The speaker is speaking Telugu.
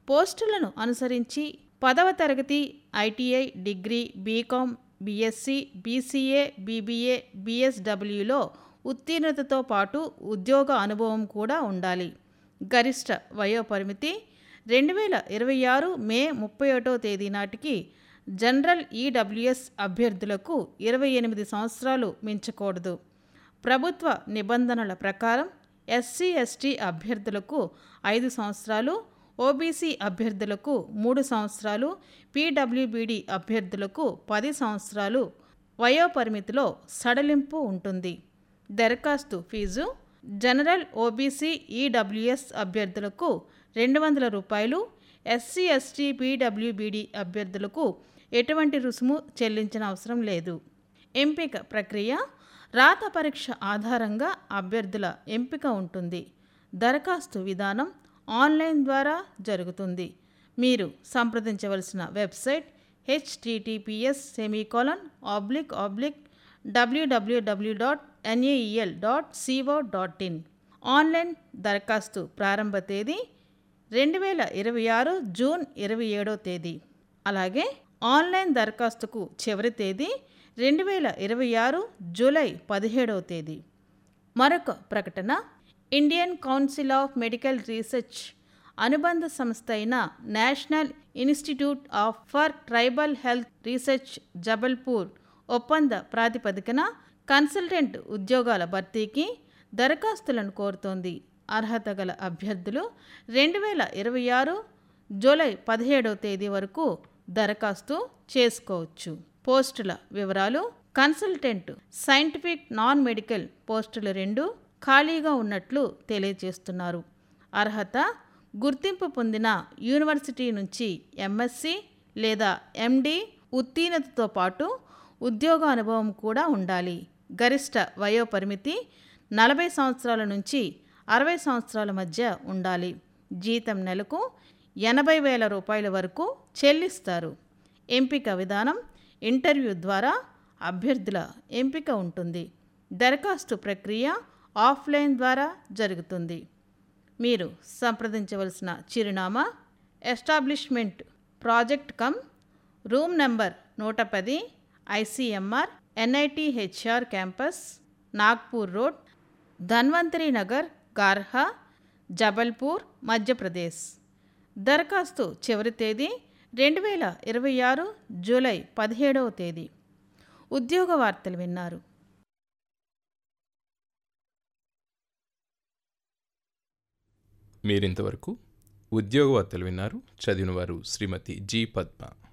పోస్టులను అనుసరించి పదవ తరగతి ITI degree BCom BSc BCA BBA బీఎస్డబ్ల్యూలో ఉత్తీర్ణతతో పాటు ఉద్యోగ అనుభవం కూడా ఉండాలి గరిష్ట వయోపరిమితి రెండు వేల ఇరవై ఆరు మే ముప్పై ఒకటో తేదీ నాటికి జనరల్ ఈడబ్ల్యూఎస్ అభ్యర్థులకు ఇరవై ఎనిమిది సంవత్సరాలు మించకూడదు ప్రభుత్వ నిబంధనల ప్రకారం ఎస్సీ ఎస్టీ అభ్యర్థులకు ఐదు సంవత్సరాలు ఓబీసీ అభ్యర్థులకు మూడు సంవత్సరాలు పీడబ్ల్యూబీడీ అభ్యర్థులకు పది సంవత్సరాలు వయోపరిమితిలో సడలింపు ఉంటుంది దరఖాస్తు ఫీజు జనరల్ ఓబీసీ ఈడబ్ల్యూఎస్ అభ్యర్థులకు రెండు వందల రూపాయలు ఎస్సీ ఎస్టీ పీడబ్ల్యూబీడీ అభ్యర్థులకు ఎటువంటి రుసుము చెల్లించిన అవసరం లేదు ఎంపిక ప్రక్రియ రాత పరీక్ష ఆధారంగా అభ్యర్థుల ఎంపిక ఉంటుంది దరఖాస్తు విధానం ఆన్లైన్ ద్వారా జరుగుతుంది మీరు సంప్రదించవలసిన website HTTPS semicolon oblique oblique WWW dot NAEL dot CO dot in online దరఖాస్తు ప్రారంభ తేదీ రెండు వేల ఇరవై ఆరు జూన్ ఇరవై ఏడో తేదీ అలాగే ఆన్లైన్ దరఖాస్తుకు చివరి తేదీ రెండు వేల ఇరవై ఆరు జూలై పదిహేడవ తేదీ మరొక ప్రకటన Indian council of medical research అనుబంధ సంస్థ అయిన national institute of for tribal health research Jabalpur ఒప్పంద ప్రాతిపదికన కన్సల్టెంట్ ఉద్యోగాల భర్తీకి దరఖాస్తులను కోరుతోంది అర్హత గల అభ్యర్థులు రెండు వేల ఇరవై ఆరు జూలై పదిహేడవ తేదీ వరకు దరఖాస్తు చేసుకోవచ్చు పోస్టుల వివరాలు కన్సల్టెంట్ సైంటిఫిక్ నాన్ మెడికల్ పోస్టులు రెండు ఖాళీగా ఉన్నట్లు తెలియజేస్తున్నారు అర్హత గుర్తింపు పొందిన యూనివర్సిటీ నుంచి ఎంఎస్సి లేదా ఎండి ఉత్తీర్ణతతో పాటు ఉద్యోగ అనుభవం కూడా ఉండాలి గరిష్ట వయోపరిమితి నలభై సంవత్సరాల నుంచి అరవై సంవత్సరాల మధ్య ఉండాలి జీతం నెలకు ఎనభై వేల రూపాయల వరకు చెల్లిస్తారు ఎంపిక విధానం ఇంటర్వ్యూ ద్వారా అభ్యర్థుల ఎంపిక ఉంటుంది దరఖాస్తు ప్రక్రియ ఆఫ్లైన్ ద్వారా జరుగుతుంది మీరు సంప్రదించవలసిన చిరునామా establishment project cum room number నూట పది ICMR NIT HR campus Nagpur road Dhanvantari Nagar Garha Jabalpur Madhya Pradesh దరఖాస్తు చివరి తేదీ రెండు వేల ఇరవై ఆరు జూలై పదిహేడవ తేదీ ఉద్యోగ వార్తలు విన్నారు మీరింతవరకు ఉద్యోగ వార్తలు విన్నారు చదివిన వారు శ్రీమతి జి పద్మ